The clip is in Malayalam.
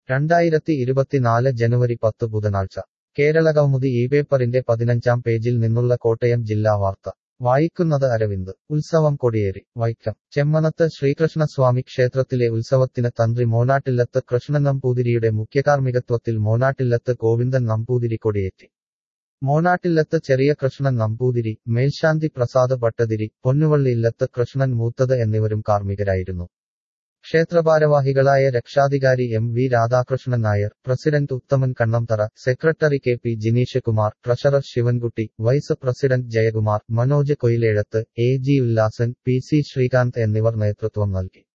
രണ്ടായിരത്തി ഇരുപത്തിനാല് ജനുവരി പത്ത് ബുധനാഴ്ച കേരളകൗമുദി ഈ പേപ്പറിന്റെ പതിനഞ്ചാം പേജിൽ നിന്നുള്ള കോട്ടയം ജില്ലാ വാർത്ത വായിക്കുന്നത് അരവിന്ദ് ഉത്സവം കൊടിയേറി വൈക്കം ചെമ്മനത്ത് ശ്രീകൃഷ്ണസ്വാമി ക്ഷേത്രത്തിലെ ഉത്സവത്തിന് തന്ത്രി മോനാട്ടില്ലത്ത് കൃഷ്ണൻ നമ്പൂതിരിയുടെ മുഖ്യകാർമ്മികത്വത്തിൽ മോനാട്ടില്ലത്ത് ഗോവിന്ദൻ നമ്പൂതിരി കൊടിയേറ്റി മോനാട്ടില്ലത്ത് ചെറിയ കൃഷ്ണൻ നമ്പൂതിരി മേൽശാന്തി പ്രസാദ് ഭട്ടതിരി പൊന്നുവള്ളി ഇല്ലത്ത് കൃഷ്ണൻ മൂത്തത് എന്നിവരും കാർമ്മികരായിരുന്നു ക്ഷേത്രഭാരവാഹികളായ രക്ഷാധികാരി M V Radhakrishnan Nair president Uthaman Kannamthara secretary K P Jineesh Kumar treasurer Sivankutty vice president Jayakumar Manoj Koyilezhath A G Ullasan P C Sreekanth എന്നിവർ നേതൃത്വം നൽകി